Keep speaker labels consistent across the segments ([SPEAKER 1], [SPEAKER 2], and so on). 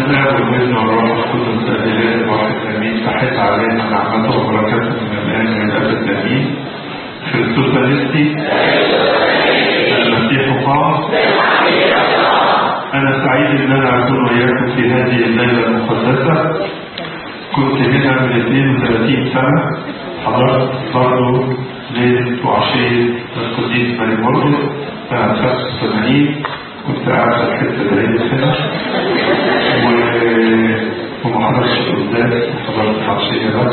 [SPEAKER 1] الاب والابن والروح القدس الاله الواحد امين تحت علينا نعمته وبركاته من الان الى الابد امين خريستوس انستي المسيح قام انا سعيد ان انا اكون وياكم في هذه الليله المقدسه كنت هنا من 32 سنه حضرت برضه ليله وعشيه القديس ماري مرقس سنه 85 كنت قاعد في الحته بعيد هنا وما حضرتش القداس حضرت العشيه بس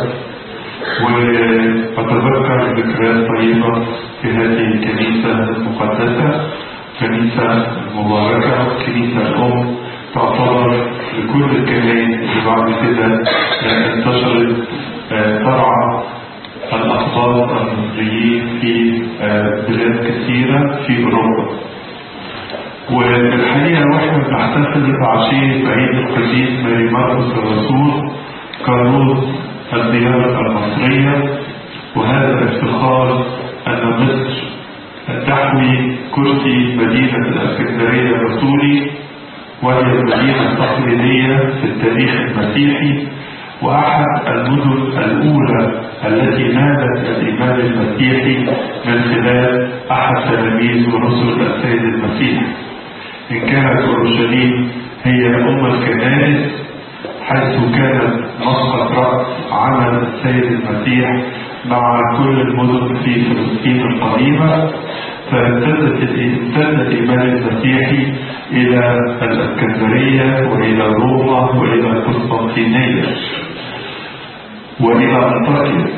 [SPEAKER 1] وأتذكر ذكريات طيبة في هذه الكنيسة المقدسة كنيسة مباركة كنيسة الأم تعتبر لكل الكنائس اللي بعد كده انتشرت ترعى الأقباط المصريين في بلاد كثيرة في أوروبا والحقيقة واحنا بنحتفل بعشية عيد القديس ماري مرقس الرسول كروز الزيارة المصرية وهذا الافتخار أن مصر تحوي كرسي مدينة الإسكندرية الرسولي وهي المدينة التقليدية في التاريخ المسيحي وأحد المدن الأولى التي نالت الإيمان المسيحي من خلال أحد تلاميذ ورسل السيد المسيح إن كانت أورشليم هي أم الكنائس حيث كانت مسقط رأس عمل السيد المسيح مع كل المدن في فلسطين القديمة فامتدت امتد الإيمان المسيحي إلى الإسكندرية وإلى روما وإلى القسطنطينية وإلى أنطاكيا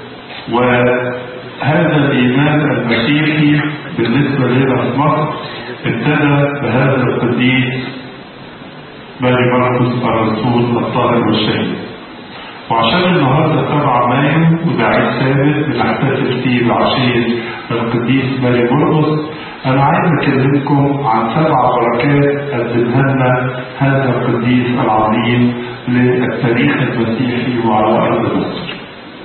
[SPEAKER 1] وهذا الإيمان المسيحي بالنسبة لنا في مصر ابتدى بهذا القديس ماري مرقس الرسول الطاهر والشهيد وعشان النهارده 7 مايو وده عيد ثابت بنحتفل فيه بعشية القديس ماري مرقس أنا عايز أكلمكم عن سبع بركات قدمها لنا هذا القديس العظيم للتاريخ المسيحي وعلى أرض مصر.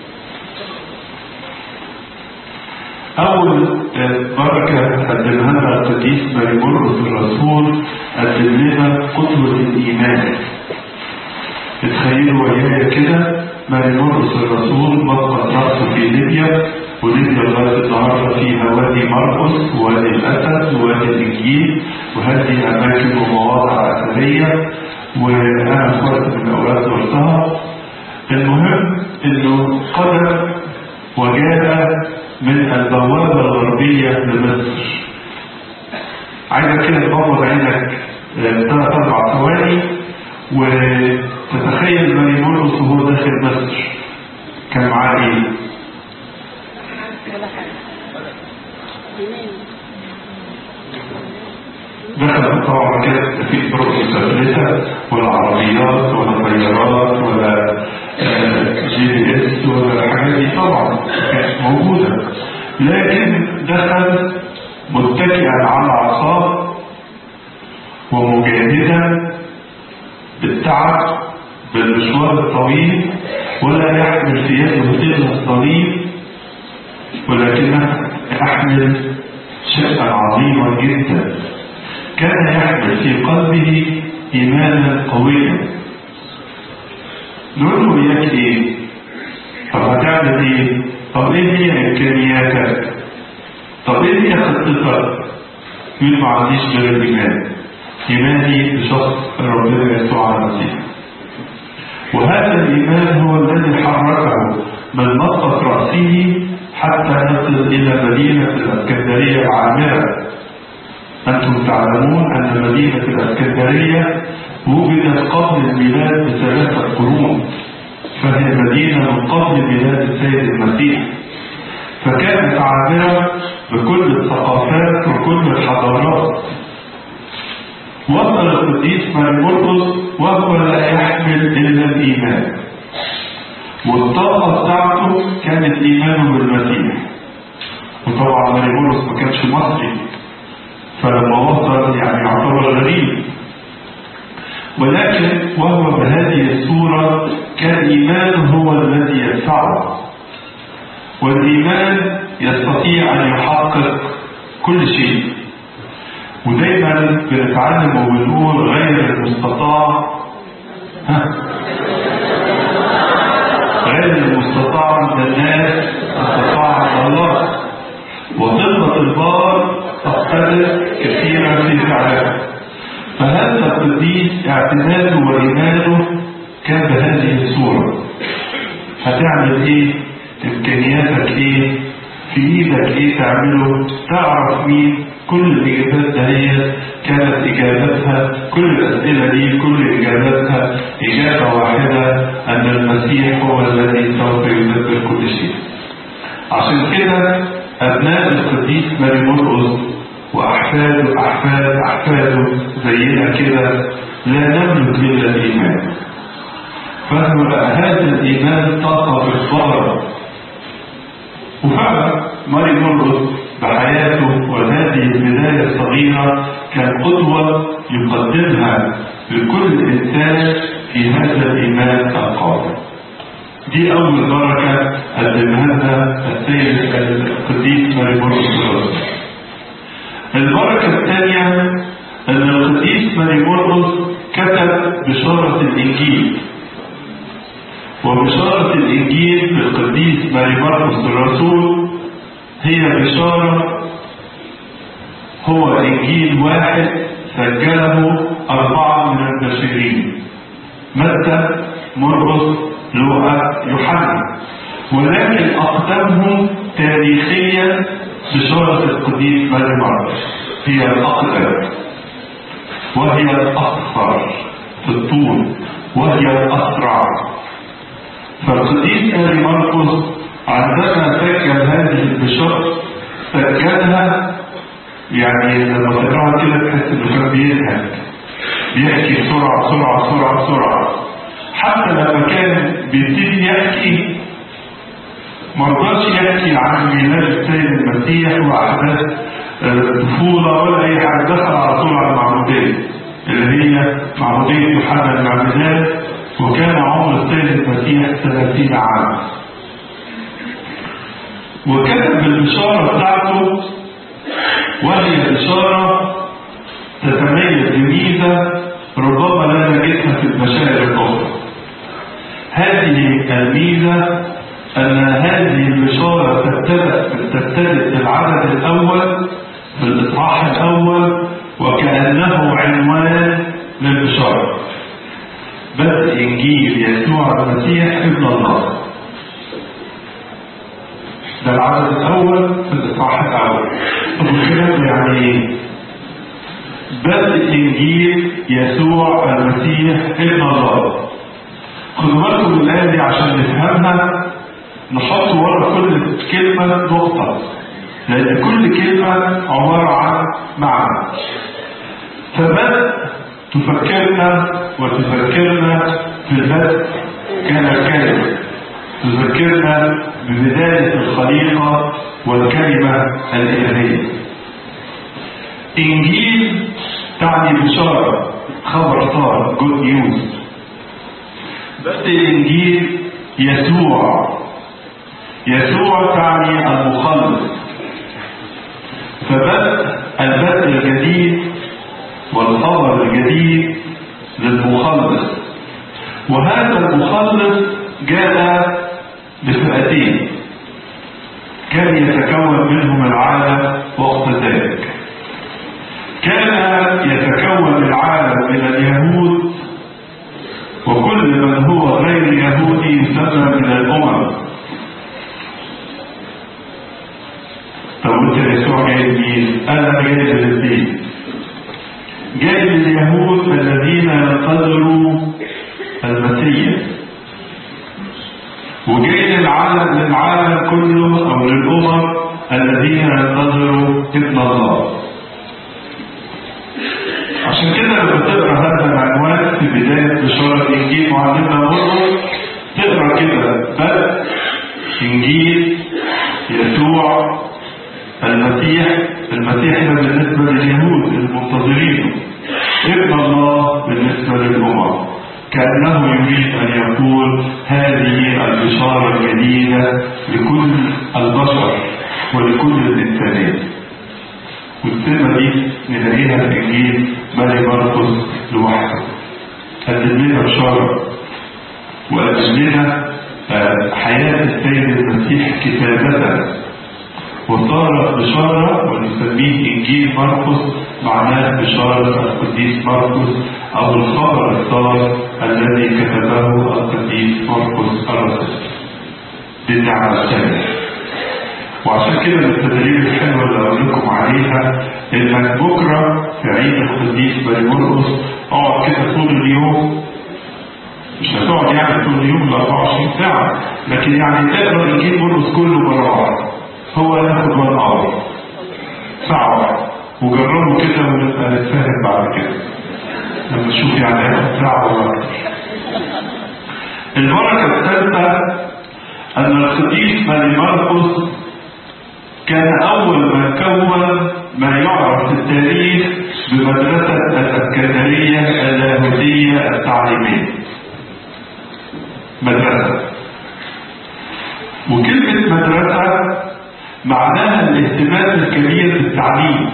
[SPEAKER 1] أول بركة قدمها لنا القديس ماري مرقس الرسول قدم لنا قدوة الإيمان. تخيلوا ويايا كده ماري مرقس الرسول مسقط رأسه في ليبيا وليبيا لغاية النهاردة فيها وادي مرقس ووادي الأسد ووادي الإنجيل وهذه أماكن ومواضع أثرية وأنا في وقت من الأوقات زرتها المهم إنه قدر وجاء من البوابة الغربية لمصر عايزك كده تغمض عينك ثلاث أربع ثواني وتتخيل ماري مرقس وهو داخل مصر كان معاه إيه؟ دخل طبعا كده في طرق متفلتة ولا عربيات ولا طيارات ولا جي بي اس ولا الحاجات دي طبعا كانت موجودة لكن دخل متكئا على عصاه ومجاهدا بالتعب بالمشوار الطويل ولا يحمل في يده إلا الصليب ولكنه يحمل شيئا عظيما جدا كان يحمل في قلبه إيمانا قويا نقول له إياك إيه؟ طب هتعمل إيه؟ طب إيه هي إمكانياتك؟ طب إيه هي خطتك؟ يقول ما عنديش غير الإيمان إيماني بشخص ربنا يسوع المسيح وهذا الإيمان هو الذي حركه من مسقط رأسه حتى يصل إلى مدينة الإسكندرية العامرة أنتم تعلمون أن مدينة الإسكندرية وجدت قبل الميلاد بثلاثة قرون فهي مدينة من قبل ميلاد السيد المسيح فكانت عامرة بكل الثقافات وكل الحضارات وصل القديس ماري مرقس وهو لا يحمل إلا الإيمان والطاقة بتاعته كانت إيمانه بالمسيح وطبعا ماري مرقس ما كانش مصري فلما وصل يعني يعتبر غريب ولكن وهو بهذه الصورة كان إيمانه هو الذي يدفعه والإيمان يستطيع أن يحقق كل شيء ودايما بنتعلم وبنقول غير المستطاع ها غير المستطاع عند الناس استطاع عند الله وصفة البار تختلف كثيرا في فعلها فهذا القديس اعتماده وإيمانه كان بهذه الصورة هتعمل ايه امكانياتك ايه في ايدك ايه تعمله تعرف مين كل الاجابات دهيت كانت اجابتها كل الاسئله دي كل اجاباتها اجابه واحده ان المسيح هو الذي سوف يدبر كل شيء عشان كده ابناء القديس ماري مرقس واحفاده احفاد احفاده زينا كده لا نملك الا الايمان فهو هذا الايمان طاقه بالظهر وفعلا ماري مرقس بحياته وهذه البداية الصغيرة كان قدوة يقدمها لكل إنسان في هذا الإيمان القادم دي أول بركة قدمها لنا السيد القديس ماري مرقس البركة الثانية أن القديس ماري مرقس كتب بشارة الإنجيل وبشارة الإنجيل بالقديس ماري مرقس الرسول هي بشارة هو إنجيل واحد سجله أربعة من البشرين متى مرقس لوقا يوحنا ولكن أقدمهم تاريخيا بشارة القديس ماري مرقس هي الأقدم وهي الأقصر في الطول وهي الأسرع فالقديس ماري مرقس عندما سجل هذه البشارة سجلها يعني لما تقراها كده تحس انه كان بيزهق بيحكي بسرعة بسرعة بسرعة بسرعة حتى لما كان بيبتدي يحكي ما رضاش يحكي عن ميلاد السيد المسيح واحداث الطفولة ولا أي حاجة دخل على طول على المعمودية اللي هي معمودية يوحنا المعمدان وكان عمر السيد المسيح 30 عام وكتب البشارة بتاعته وهي بشارة تتميز بميزة ربما لا نجدها في البشائر الأخرى هذه الميزة أن هذه البشارة تبتدأ تبتدئ بالعدد الأول في الإصحاح الأول وكأنه عنوان للبشارة بدء إنجيل يسوع المسيح ابن الله ده العدد الأول في الإصحاح الأول طب الخلاف يعني إيه؟ بدء إنجيل يسوع المسيح ابن الله خدوا بالكم من الآية دي عشان نفهمها نحط ورا كل كلمة نقطة لأن كل كلمة عبارة عن معنى فبدء تفكرنا وتفكرنا في البدء كان الكلمة تذكرنا ببداية الخليقة والكلمة الإلهية إنجيل تعني بشارة خبر صار جود نيوز بدء الإنجيل يسوع يسوع تعني المخلص فبدء البدء الجديد والخبر الجديد للمخلص وهذا المخلص جاء بفئتين كان يتكون منهم العالم وقت ذلك كان يتكون العالم من اليهود وكل من هو غير يهودي يسمى من الامم طب انت يسوع جاي مين؟ انا جاي للاثنين جاي لليهود الذين ينتظروا المسيح وجاي للعالم للعالم كله او للامم الذين ينتظروا ابن الله عشان كده لما تقرا هذا العنوان في بدايه بشاره انجيل معلمنا مرقس تقرا كده بدء انجيل يسوع المسيح المسيح ده بالنسبه لليهود المنتظرين ابن الله بالنسبه للامم كأنه يريد أن يقول هذه البشارة الجديدة لكل البشر ولكل الإنسانين والسمة دي نلاقيها في إنجيل مالي مرقس لوحده قدم لنا بشارة وقدم لنا آه، حياة السيد المسيح كتابة وصارت بشارة ونسميه إنجيل مرقس معناه بشارة القديس مرقس أو الخبر الصار الذي كتبه القديس مرقس الرسول بالنعمة الثانية وعشان كده من التدريب الحلوة اللي أقول لكم عليها إنك بكرة في عيد القديس ماري مرقس اقعد كده طول اليوم مش هتقعد يعني طول اليوم ال 24 ساعة لكن يعني تقرا الانجيل مرقس كله مرة واحدة هو ياخد وان اور ساعة واحدة وجربوا كده ونبقى نتفاهم بعد كده لما نشوف يعني هياخد ساعة ولا أكتر البركة الثالثة أن القديس ماري مرقس كان أول من كون ما يعرف في التاريخ بمدرسة الأسكندرية اللاهوتية التعليمية مدرسة وكلمة مدرسة معناها الاهتمام الكبير بالتعليم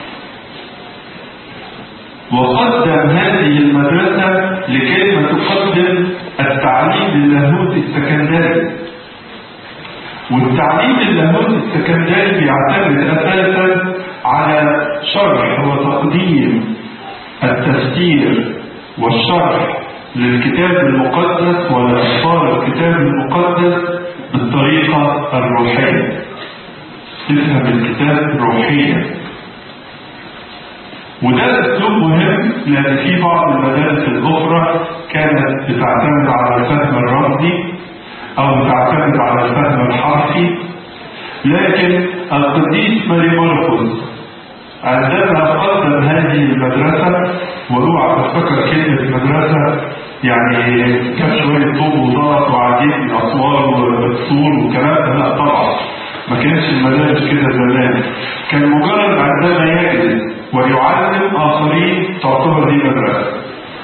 [SPEAKER 1] وقدم هذه المدرسة لكي ما تقدم التعليم للاهوت السكندري والتعليم اللاهوت السكندري بيعتمد اساسا على شرح وتقديم التفسير والشرح للكتاب المقدس ولأسفار الكتاب المقدس بالطريقة الروحية تفهم الكتاب روحيا وده اسلوب مهم لان في بعض المدارس الاخرى كانت بتعتمد على الفهم الرمزي او بتعتمد على الفهم الحرفي لكن القديس ماري مرقس عندما قدم هذه المدرسة واوعى تفتكر كلمة مدرسة يعني كان شوية طوب وضغط وعديد من أسوار وسور وكلام ده لا طبعا ما كانش المدارس كده زمان كان مجرد عندما يجلس ويعلم آخرين تعتبر دي مدرسة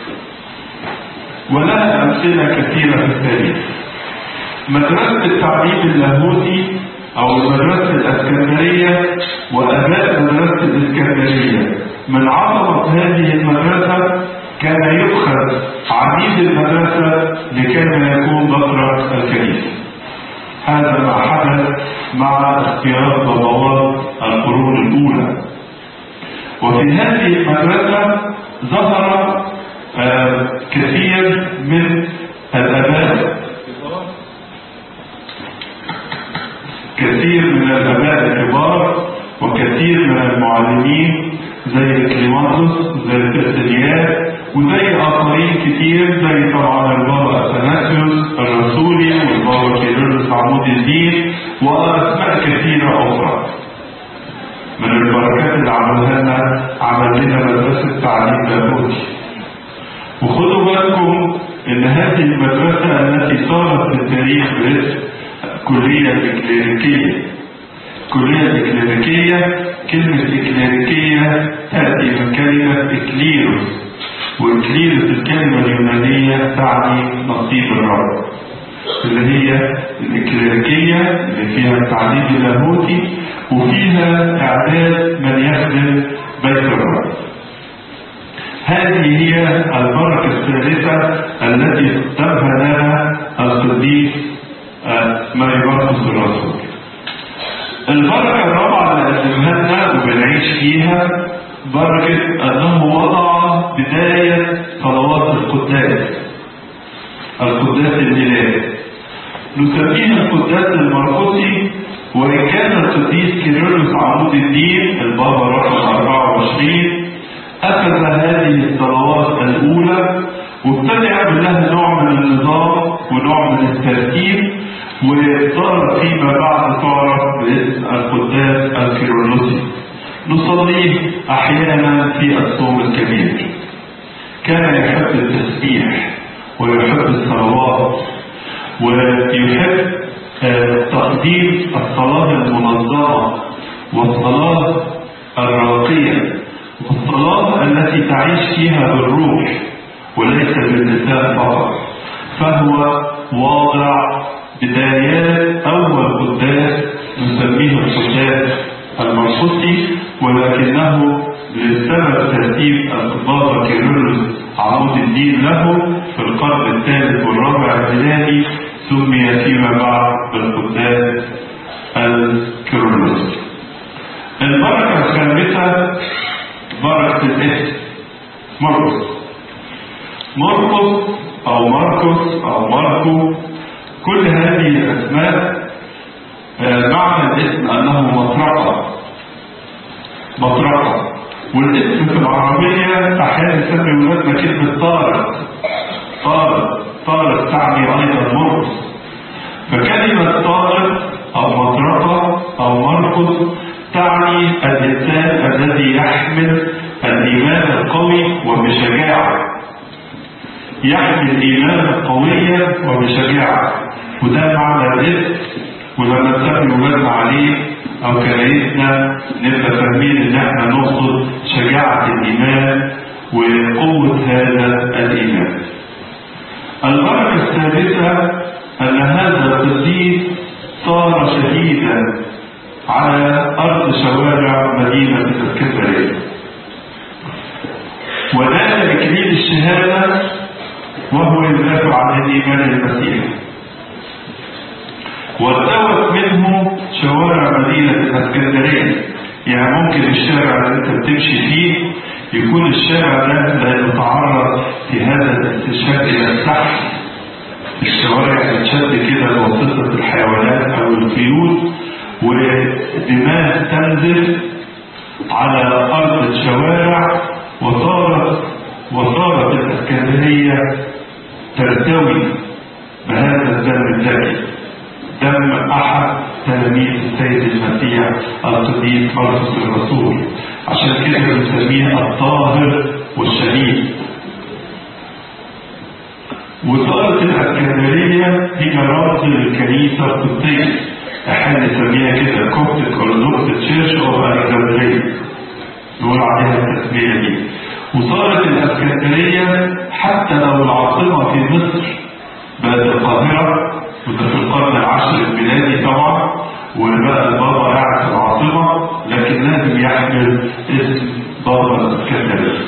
[SPEAKER 1] ولها أمثلة كثيرة في التاريخ مدرسة التعليم اللاهوتي أو المدرسة الأسكندرية وأباء مدرسة الإسكندرية من عظمة هذه المدرسة كان يؤخذ عميد المدرسة لكي يكون ذكرى الكنيسة هذا ما حدث مع اختيار ضبوات القرون الأولى وفي هذه المدرسة ظهر آه كثير من الآباء كثير من الآباء الكبار وكثير من المعلمين زي كليمانتوس زي ترسليات وزي آخرين كتير زي طبعا البابا أثناسيوس الرسولي والبابا كيرلس عمود الدين وأسماء كثيرة أخرى من البركات اللي عملها لنا عمل لنا مدرسة تعليم لاهوتي وخدوا بالكم إن هذه المدرسة التي صارت في التاريخ باسم كلية إكليريكية كلية إكليريكية كلمة إكليريكية تأتي من كلمة إكليروس وإكليروس الكلمة اليونانية تعني نصيب الرب اللي هي الإكليريكية اللي فيها التعليم اللاهوتي وفيها إعداد من يخدم بيت الرب هذه هي البركة الثالثة التي قدمها لنا القديس ماري مرقس الرسول البركة الرابعة اللي قدمها لنا وبنعيش فيها بركة أنه وضع بداية صلوات القداس القداس الميلادي نسميه القداس المرقسي وإن كان القديس كيرلس عمود الدين البابا رقم 24 أخذ هذه الصلوات الأولى وابتدى يعمل لها نوع من النظام ونوع من الترتيب وصار فيما بعد تعرف باسم القداس الكيرلسي نصليه أحيانا في الصوم الكبير كان يحب التسبيح ويحب الصلوات ويحب تقديم الصلاة المنظمة والصلاة الراقية والصلاة التي تعيش فيها بالروح وليس باللسان فقط فهو واضع بدايات أول قداس نسميه القداس المرقسي ولكنه لسبب ترتيب البابا كيرلس عمود الدين له في القرن الثالث والرابع الميلادي سمي فيما بعد بالقداس الكيرلس البركة الخامسة بركة الاسم مرقس مرقس أو مرقس أو ماركو كل هذه الأسماء معنى الاسم أنه مطرقة مطرقة والاسم في العربية أحيانا يسمي ولادنا كلمة طارق طارق طارق تعني أيضا مرقس فكلمة طارق أو مطرقة أو مرقس تعني الإنسان الذي يحمل الإيمان القوي وبشجاعة يحمل إيمانا قويا وبشجاعة وده معنى الاسم ولما نسمي ولادنا عليه أو كنايسنا نبقى فاهمين إن إحنا نقصد شجاعة الإيمان وقوة هذا الإيمان. البركة الثالثة أن هذا القديس صار شهيدا على أرض شوارع مدينة الإسكندرية. ونال إكليل الشهادة وهو يدافع عن الإيمان المسيحي. وارتوت منه شوارع مدينة الإسكندرية يعني ممكن الشارع اللي أنت بتمشي فيه يكون الشارع ده لا يتعرض في هذا الاستشهاد إلى السحب الشوارع بتشد كده لوسطة الحيوانات أو الخيول ودماء تنزل على أرض الشوارع وصارت وصارت الإسكندرية ترتوي بهذا الدم الزكي دم احد تلاميذ السيد المسيح القديس مرقس الرسول عشان كده بنسميه الطاهر والشهيد وصارت الاسكندريه هي رمز للكنيسه القبطيه احنا نسميها كده كوبتك اورثودوكس تشيرش اوف الكسندريه نقول عليها التسميه دي وصارت الاسكندريه حتى لو العاصمه في مصر بقت القاهره وده في القرن العاشر الميلادي طبعا وبقى البابا قاعد في العاصمه لكن لازم يحمل اسم بابا الاسكندريه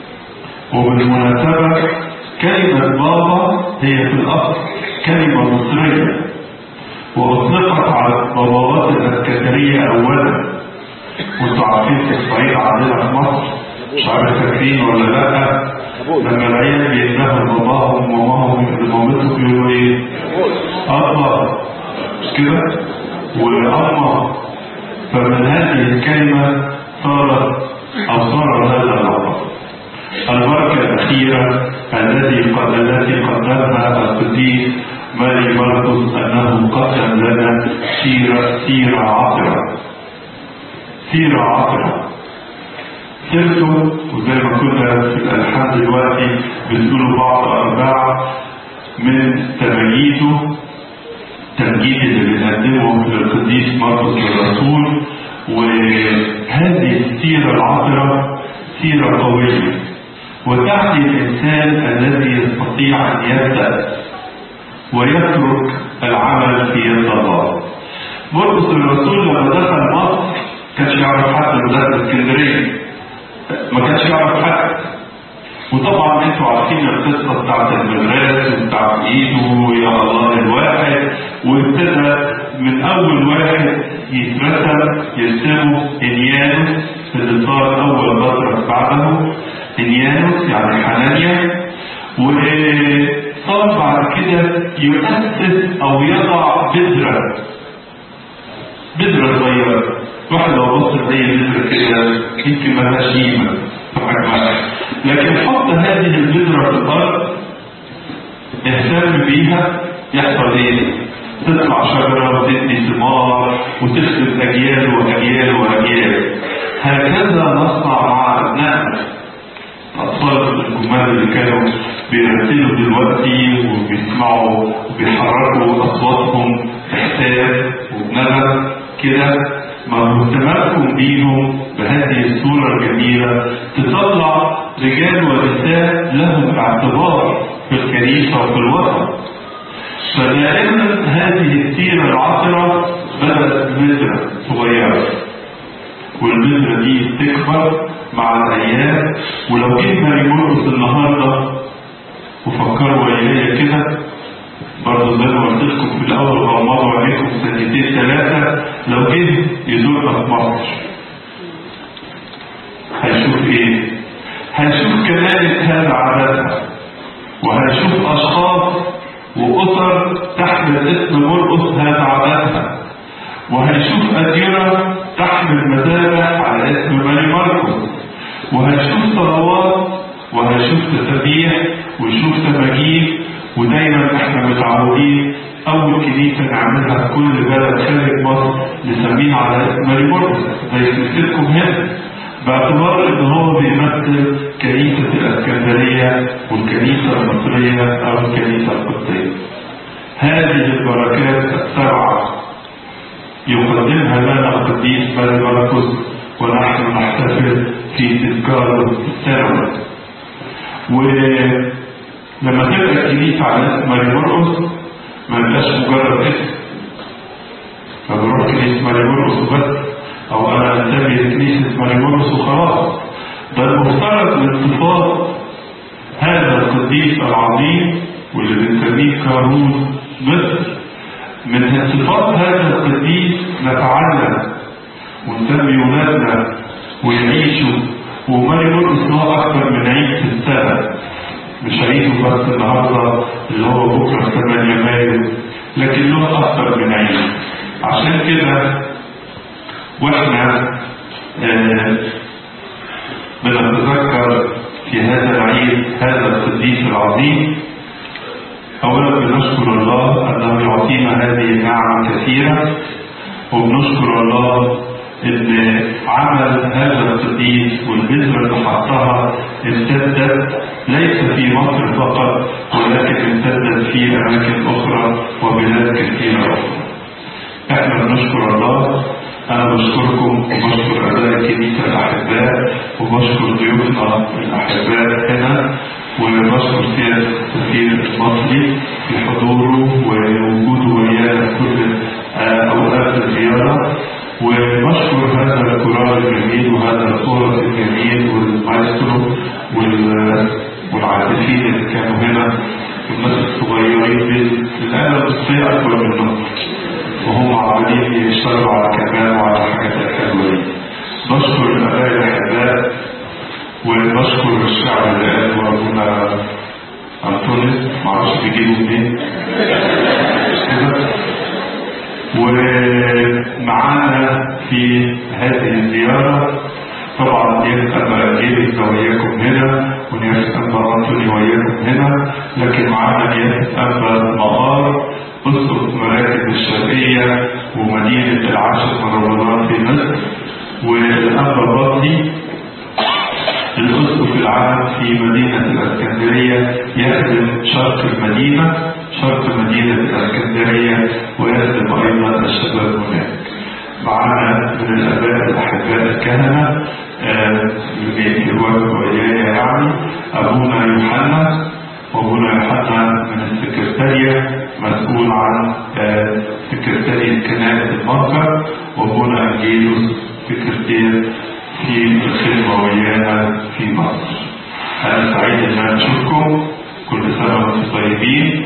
[SPEAKER 1] وبالمناسبه كلمه بابا هي في الاصل كلمه مصريه واطلقت على باباوات الاسكندريه اولا وانتوا عارفين في الصعيد عندنا في مصر مش عارف فاكرين ولا لا لما العيال بينتهوا باباهم ومامهم لمامتهم يقولوا ايه؟ أبا مش كده؟ وأما فمن هذه الكلمة صارت أو صار هذا اللقب البركة الأخيرة التي قد التي قدمها القديس ماري مرقس أنه قسم لنا سيرة سيرة عطرة سيرة عطرة سيرته وزي ما كنا في الألحان دلوقتي بنقول بعض أرباع من تمييزه التمجيد اللي بنقدمه للقديس مرقس الرسول وهذه السيرة العطرة سيرة قوية وتحدي الإنسان الذي يستطيع أن يبدأ ويترك العمل في يد الله مرقس الرسول لما دخل مصر كانش يعرف حد من بلاد اسكندريه ما كانش يعرف حد وطبعا انتوا عارفين القصه بتاعت المدرسه وبتاعت ايده يا الله الواحد وابتدى من اول واحد يترسم يرسمه انيانوس اللي صار اول بطرس بعده انيانوس يعني حنانيا وصار بعد كده يؤسس او يضع بذره بذره صغيره واحد لو بص زي بذره كده يمكن ملهاش قيمه لكن حط هذه البذرة في الأرض اهتم بيها يحصل ايه؟ تطلع شجرة وتدي ثمار وتخلف أجيال وأجيال وأجيال هكذا نصنع مع أبنائنا الأطفال الجمال اللي كانوا بيرتلوا دلوقتي وبيسمعوا وبيحركوا أصواتهم إحساس وبنغم كده ما اهتمامكم بيهم بهذه الصورة الجميلة تطلع رجال ونساء لهم اعتبار في الكنيسة وفي الوطن فدائما هذه السيرة العطرة بدأت بذرة صغيرة والبذرة دي تكبر مع الأيام ولو جه ماري مرقس النهارده وفكروا ويايا كده برضه زي ما قلت لكم في الأول غمضوا عليكم سنتين ثلاثة لو جه يزورنا في مصر هيشوف إيه؟ هيشوف كنائس هذا عددها وهيشوف أشخاص وأسر تحمل اسم مرقس هذا عددها وهيشوف أديرة تحمل مذابح على اسم ماري مرقس وهيشوف صلوات وهيشوف تسابيح ويشوف تماجيد ودايما احنا متعودين اول كنيسه نعملها في كل بلد خارج مصر نسميها على اسم ماري مرقس زي سلسلتكم هنا باعتبار ان هو بيمثل كنيسه الاسكندريه والكنيسه المصريه او الكنيسه القبطيه. هذه البركات السبعه يقدمها لنا القديس ماري مرقس ونحن نحتفل في تذكاره السنوي. ولما تبقى الكنيسه على اسم ماري مرقس ما يبقاش مجرد اسم. فبروح كنيسه ماري مرقس بس او انا انتمي لكنيسه ماري مرقس وخلاص. ده المفترض من صفات هذا القديس العظيم واللي بنسميه كارون مصر من صفات هذا القديس نتعلم ونسمي ولادنا ويعيشوا وماري مرقس هو اكثر من عيد في السنه مش عيده بس النهارده اللي هو بكره في 8 مايو لكن له اكثر من عيد عشان كده واحنا آه بنتذكر في هذا العيد هذا القديس العظيم اولا بنشكر الله انه يعطينا هذه النعم كثيره وبنشكر الله ان عمل هذا القديس والبذره اللي حطها امتدت ليس في مصر فقط ولكن امتدت في اماكن اخرى وبلاد كثيره اخرى. احنا بنشكر الله انا بشكركم وبشكر اباء الكنيسه الاحباء وبشكر ضيوفنا الاحباء هنا وبشكر سيادة السفير المصري في حضوره ووجوده ويانا في كل اوقات الزياره وبشكر هذا الكورال الجميل وهذا الكورس الجميل والمايسترو والعازفين اللي كانوا هنا والناس الصغيرين الآلة الصغيرة أكبر منهم وهم عمالين يشتغلوا على كمان وعلى حاجات الحلوة دي بشكر الآباء الأحباء وبشكر الشعب اللي قال وربنا أنطونيس معرفش بيجيبوا منين ومعانا في هذه الزيارة طبعا نيابة أبا أجيب وياكم هنا ونيابة أبا أنطوني وياكم هنا لكن معانا نيابة أبا مغار أسقف مراكز الشرقية ومدينة العاشر من رمضان في مصر والأبا باطي الأسقف العام في مدينة الإسكندرية يخدم شرق المدينة شرق مدينة الإسكندرية ويخدم أيضا الشباب هناك. معنا من الآباء الأحباء الكهنة اللي بيواجهوا ويايا يعني أبونا يوحنا وأبونا يوحنا من السكرتارية مسؤول عن سكرتارية كنائس المنكر وأبونا أنجيلوس سكرتير في الخدمة ويانا في مصر. أنا سعيد إن أنا أشوفكم كل سنة وأنتم طيبين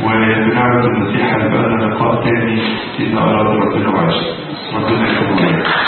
[SPEAKER 1] وبنعمة المسيح هيبقى لنا لقاء تاني إذا أراد ربنا وعشت. ربنا يكون